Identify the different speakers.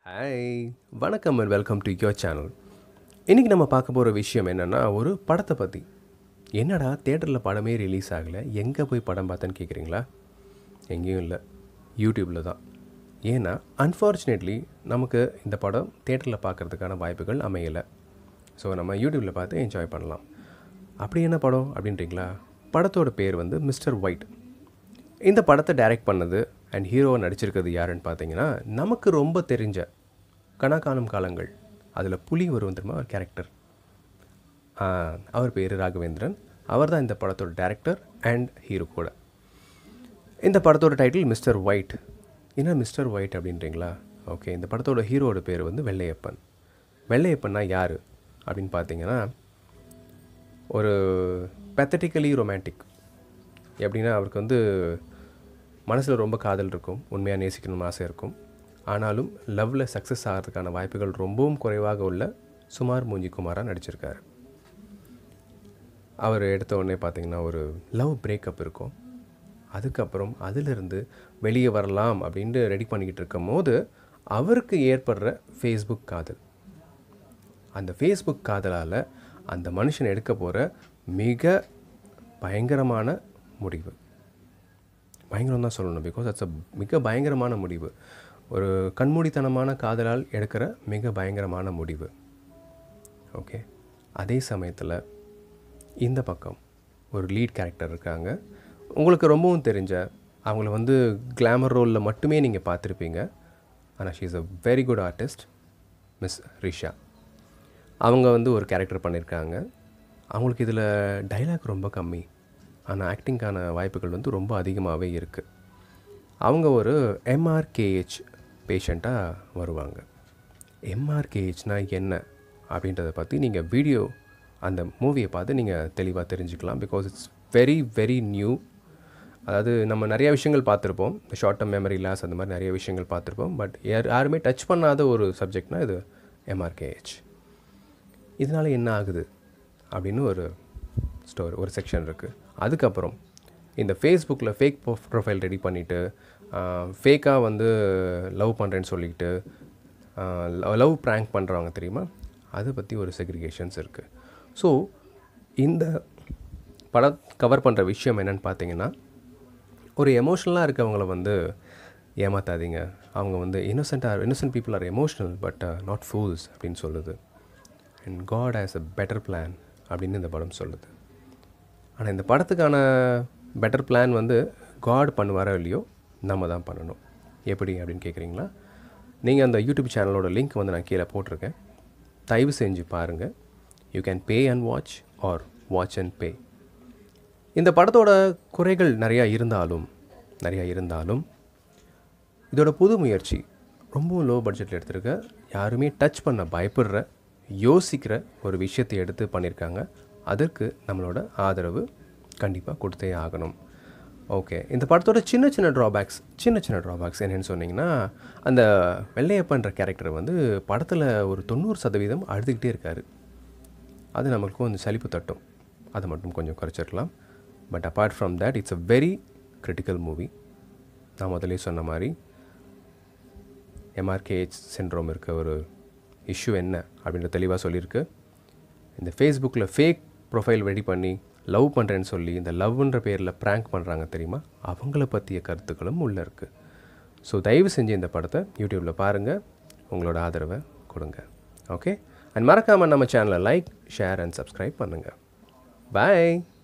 Speaker 1: hi வணக்கம் and welcome to your channel இன்றைக்கி நம்ம பார்க்க போகிற விஷயம் என்னென்னா ஒரு படத்தை பற்றி என்னடா தேட்டரில் படமே ரிலீஸ் ஆகலை எங்கே போய் படம் பார்த்தேன்னு கேட்குறீங்களா எங்கேயும் இல்லை யூடியூப்பில் தான் ஏன்னா அன்ஃபார்ச்சுனேட்லி நமக்கு இந்த படம் தேட்டரில் பார்க்குறதுக்கான வாய்ப்புகள் அமையலை ஸோ நம்ம யூடியூப்பில் பார்த்து என்ஜாய் பண்ணலாம் அப்படி என்ன படம் அப்படின்றீங்களா படத்தோட பேர் வந்து மிஸ்டர் ஒயிட் இந்த படத்தை டைரக்ட் பண்ணது அண்ட் ஹீரோவை நடிச்சிருக்கிறது யாருன்னு பார்த்தீங்கன்னா நமக்கு ரொம்ப தெரிஞ்ச கணக்காணும் காலங்கள் அதில் புலி வரும் தெரியுமா ஒரு கேரக்டர் அவர் பேர் ராகவேந்திரன் அவர் தான் இந்த படத்தோட டைரக்டர் அண்ட் ஹீரோ கூட இந்த படத்தோட டைட்டில் மிஸ்டர் ஒயிட் என்ன மிஸ்டர் ஒயிட் அப்படின்றீங்களா ஓகே இந்த படத்தோட ஹீரோவோட பேர் வந்து வெள்ளையப்பன் வெள்ளையப்பன்னா யார் அப்படின்னு பார்த்தீங்கன்னா ஒரு பெத்தட்டிக்கலி ரொமான்டிக் எப்படின்னா அவருக்கு வந்து மனசில் ரொம்ப காதல் இருக்கும் உண்மையாக நேசிக்கணும்னு ஆசை இருக்கும் ஆனாலும் லவ்வில் சக்ஸஸ் ஆகிறதுக்கான வாய்ப்புகள் ரொம்பவும் குறைவாக உள்ள சுமார் மூஞ்சி குமாராக நடிச்சிருக்காரு அவர் எடுத்த உடனே பார்த்தீங்கன்னா ஒரு லவ் பிரேக்கப் இருக்கும் அதுக்கப்புறம் அதிலிருந்து வெளியே வரலாம் அப்படின்ட்டு ரெடி பண்ணிக்கிட்டு இருக்கும் போது அவருக்கு ஏற்படுற ஃபேஸ்புக் காதல் அந்த ஃபேஸ்புக் காதலால் அந்த மனுஷன் எடுக்க போகிற மிக பயங்கரமான முடிவு பயங்கரம் தான் சொல்லணும் பிகாஸ் அட்ஸ் அ மிக பயங்கரமான முடிவு ஒரு கண்மூடித்தனமான காதலால் எடுக்கிற மிக பயங்கரமான முடிவு ஓகே அதே சமயத்தில் இந்த பக்கம் ஒரு லீட் கேரக்டர் இருக்காங்க உங்களுக்கு ரொம்பவும் தெரிஞ்ச அவங்கள வந்து கிளாமர் ரோலில் மட்டுமே நீங்கள் பார்த்துருப்பீங்க ஆனால் she is a very good artist miss Risha அவங்க வந்து ஒரு கேரக்டர் பண்ணியிருக்காங்க அவங்களுக்கு இதில் டைலாக் ரொம்ப கம்மி ஆனால் ஆக்டிங்க்கான வாய்ப்புகள் வந்து ரொம்ப அதிகமாகவே இருக்குது அவங்க ஒரு எம்ஆர்கேஹெச் பேஷண்ட்டாக வருவாங்க எம்ஆர்கேஹெச்னால் என்ன அப்படின்றத பற்றி நீங்கள் வீடியோ அந்த மூவியை பார்த்து நீங்கள் தெளிவாக தெரிஞ்சுக்கலாம் because it's very very new அதாவது நம்ம நிறைய விஷயங்கள் பார்த்துருப்போம் ஷார்ட் டேர்ம் மெமரி லாஸ் அந்த மாதிரி நிறைய விஷயங்கள் பார்த்துருப்போம் பட் யார் யாருமே டச் பண்ணாத ஒரு சப்ஜெக்ட்னால் இது எம்ஆர்கேஹெச் இதனால் என்ன ஆகுது அப்படின்னு ஒரு ஸ்டோர் ஒரு செக்ஷன் இருக்குது அதுக்கப்புறம் இந்த ஃபேஸ்புக்கில் ஃபேக் ப்ரொஃபைல் ரெடி பண்ணிவிட்டு ஃபேக்காக வந்து லவ் பண்ணுறேன்னு சொல்லிக்கிட்டு லவ் ப்ராங்க் பண்ணுறவங்க தெரியுமா அதை பற்றி ஒரு செக்ரிகேஷன்ஸ் இருக்குது ஸோ இந்த படம் கவர் பண்ணுற விஷயம் என்னென்னு பார்த்தீங்கன்னா ஒரு எமோஷ்னலாக இருக்கவங்கள வந்து ஏமாத்தாதீங்க அவங்க வந்து இன்னோசென்ட்டாக innocent people are emotional but not fools அப்படின்னு சொல்லுது and god has a better plan அப்படின்னு இந்த படம் சொல்லுது ஆனால் இந்த படத்துக்கான பெட்டர் பிளான் வந்து காட் பண்ணுவாரோ இல்லையோ நம்ம தான் பண்ணணும் எப்படி அப்படின்னு கேட்குறீங்களா நீங்கள் அந்த யூடியூப் சேனலோட லிங்க் வந்து நான் கீழே போட்டிருக்கேன் தயவு செஞ்சு பாருங்கள் you can pay and watch or watch and pay இந்த படத்தோட குறைகள் நிறையா இருந்தாலும் நிறையா இருந்தாலும் இதோட புது முயற்சி ரொம்பவும் லோ பட்ஜெட்டில் எடுத்திருக்க யாருமே டச் பண்ண பயப்படுற யோசிக்கிற ஒரு விஷயத்தை எடுத்து பண்ணியிருக்காங்க அதற்கு நம்மளோட ஆதரவு கண்டிப்பாக கொடுத்தே ஆகணும் ஓகே இந்த படத்தோட சின்ன சின்ன ட்ராபேக்ஸ் சின்ன சின்ன ட்ராபேக்ஸ் என்னென்னு சொன்னிங்கன்னா அந்த வெள்ளையப்பன்ற கேரக்டர் வந்து படத்தில் ஒரு தொண்ணூறு சதவீதம் அழுதுகிட்டே இருக்கார் அது நம்மளுக்கும் கொஞ்சம் சலிப்பு தட்டும் அதை மட்டும் கொஞ்சம் குறைச்சிருக்கலாம் but apart from that it's a very critical movie நான் முதலே சொன்ன மாதிரி எம்ஆர்கேஹெச் சின்ட்ரோம் இருக்க ஒரு இஷ்யூ என்ன அப்படின்ற தெளிவாக சொல்லியிருக்கு இந்த ஃபேஸ்புக்கில் ஃபேக் ப்ரொஃபைல் ரெடி பண்ணி லவ் பண்ணுறேன்னு சொல்லி இந்த லவ்ன்ற பேரில் ப்ராங்க் பண்ணுறாங்க தெரியுமா அவங்கள பற்றிய கருத்துக்களும் உள்ளே இருக்குது ஸோ தயவு செஞ்சு இந்த படத்தை யூடியூப்பில் பாருங்கள் உங்களோட ஆதரவை கொடுங்க ஓகே அண்ட் மறக்காமல் நம்ம சேனலை லைக் ஷேர் அண்ட் சப்ஸ்கிரைப் பண்ணுங்கள் பாய்